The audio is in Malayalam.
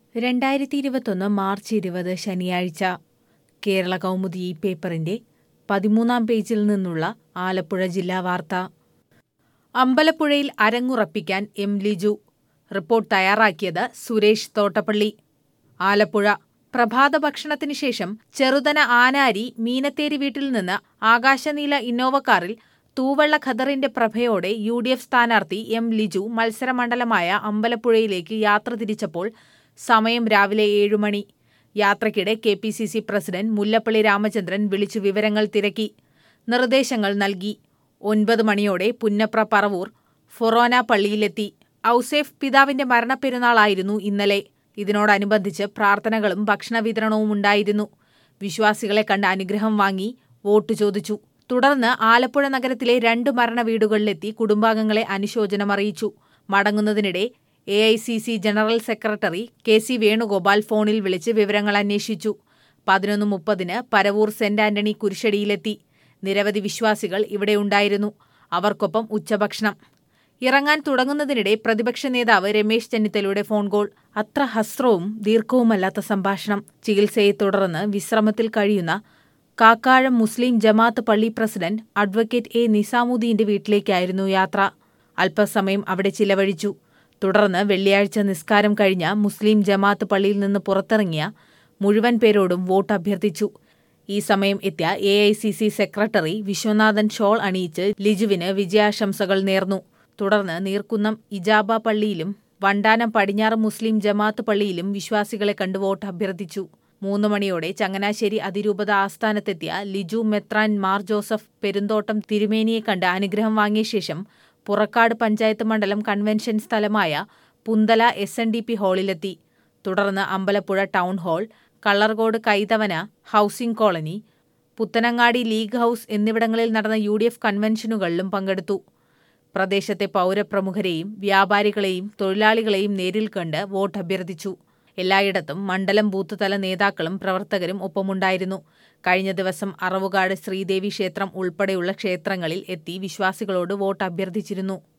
രണ്ടായിരത്തി ഇരുപത്തൊന്ന് മാർച്ച് ഇരുപത് ശനിയാഴ്ച കേരള കൗമുദി ഈ പേപ്പറിന്റെ പതിമൂന്നാം പേജിൽ നിന്നുള്ള ആലപ്പുഴ ജില്ലാ വാർത്ത അമ്പലപ്പുഴയിൽ അരങ്ങുറപ്പിക്കാൻ എം ലിജു റിപ്പോർട്ട് തയ്യാറാക്കിയത് സുരേഷ് തോട്ടപ്പള്ളി ആലപ്പുഴ പ്രഭാത ഭക്ഷണത്തിനു ശേഷം ചെറുതന ആനാരി മീനത്തേരി വീട്ടിൽ നിന്ന് ആകാശനീല ഇന്നോവ കാറിൽ തൂവെള്ള ഖദറിന്റെ പ്രഭയോടെ യു ഡി എഫ് സ്ഥാനാർത്ഥി എം ലിജു മത്സരമണ്ഡലമായ അമ്പലപ്പുഴയിലേക്ക് യാത്ര തിരിച്ചപ്പോൾ സമയം രാവിലെ ഏഴുമണി യാത്രയ്ക്കിടെ K P C C president Mullappally Ramachandran വിളിച്ചു വിവരങ്ങൾ തിരക്കി നിർദ്ദേശങ്ങൾ നൽകി ഒൻപത് മണിയോടെ പുന്നപ്ര പറവൂർ ഫൊറോന പള്ളിയിലെത്തി ഔസേഫ് പിതാവിന്റെ മരണപ്പെരുന്നാളായിരുന്നു ഇന്നലെ ഇതിനോടനുബന്ധിച്ച് പ്രാർത്ഥനകളും ഭക്ഷണ വിതരണവും ഉണ്ടായിരുന്നു വിശ്വാസികളെ കണ്ട് അനുഗ്രഹം വാങ്ങി വോട്ട് ചോദിച്ചു തുടർന്ന് ആലപ്പുഴ നഗരത്തിലെ രണ്ട് മരണ വീടുകളിലെത്തി കുടുംബാംഗങ്ങളെ അനുശോചനമറിയിച്ചു മടങ്ങുന്നതിനിടെ A I C C general secretary K C Venugopal ഫോണിൽ വിളിച്ച് വിവരങ്ങൾ അന്വേഷിച്ചു പതിനൊന്ന് മുപ്പതിന് പരവൂർ സെന്റ് ആന്റണി കുരിശടിയിലെത്തി നിരവധി വിശ്വാസികൾ ഇവിടെയുണ്ടായിരുന്നു അവർക്കൊപ്പം ഉച്ചഭക്ഷണം ഇറങ്ങാൻ തുടങ്ങുന്നതിനിടെ പ്രതിപക്ഷ നേതാവ് രമേശ് ചെന്നിത്തലയുടെ ഫോൺ കോൾ അത്ര ഹസ്രവും ദീർഘവുമല്ലാത്ത സംഭാഷണം ചികിത്സയെ തുടർന്ന് വിശ്രമത്തിൽ കഴിയുന്ന കാക്കാഴം മുസ്ലിം ജമാഅത്ത് പള്ളി പ്രസിഡന്റ് അഡ്വക്കേറ്റ് എ നിസാമുദ്ദീന്റെ വീട്ടിലേക്കായിരുന്നു യാത്ര അല്പസമയം അവിടെ ചിലവഴിച്ചു തുടർന്ന് വെള്ളിയാഴ്ച നിസ്കാരം കഴിഞ്ഞ മുസ്ലിം ജമാഅത്ത് പള്ളിയിൽ നിന്ന് പുറത്തിറങ്ങിയ മുഴുവൻ പേരോടും വോട്ട് അഭ്യർത്ഥിച്ചു ഈ സമയം എത്തിയ A I C C secretary Viswanathan shawl അണിയിച്ച് ലിജുവിന് വിജയാശംസകൾ നേർന്നു തുടർന്ന് നീർക്കുന്നം ഇജാബ പള്ളിയിലും വണ്ടാനം പടിഞ്ഞാറ് മുസ്ലിം ജമാഅത്ത് പള്ളിയിലും വിശ്വാസികളെ കണ്ട് വോട്ട് അഭ്യർത്ഥിച്ചു മൂന്ന് മണിയോടെ ചങ്ങനാശ്ശേരി അതിരൂപത ആസ്ഥാനത്തെത്തിയ ലിജു മെത്രാൻ മാർ ജോസഫ് പെരുന്തോട്ടം തിരുമേനിയെ കണ്ട് അനുഗ്രഹം വാങ്ങിയ ശേഷം പുറക്കാട് പഞ്ചായത്ത് മണ്ഡലം കൺവെൻഷൻ സ്ഥലമായ Punthala S N D P ഹാളിലെത്തി തുടർന്ന് Ambalappuzha town hall Kallarkode Kaithavana housing colony Puthanangadi league house എന്നിവിടങ്ങളിൽ നടന്ന യു ഡി എഫ് കൺവെൻഷനുകളിലും പങ്കെടുത്തു പ്രദേശത്തെ പൗരപ്രമുഖരെയും വ്യാപാരികളെയും തൊഴിലാളികളെയും നേരിൽ കണ്ട് വോട്ട് അഭ്യർത്ഥിച്ചു എല്ലായിടത്തും മണ്ഡലം ബൂത്ത് തല നേതാക്കളും പ്രവർത്തകരും ഒപ്പമുണ്ടായിരുന്നു കഴിഞ്ഞ ദിവസം അറവുകാട് ശ്രീദേവി ക്ഷേത്രം ഉൾപ്പെടെയുള്ള ക്ഷേത്രങ്ങളിൽ എത്തി വിശ്വാസികളോട് വോട്ട് അഭ്യർത്ഥിച്ചിരുന്നു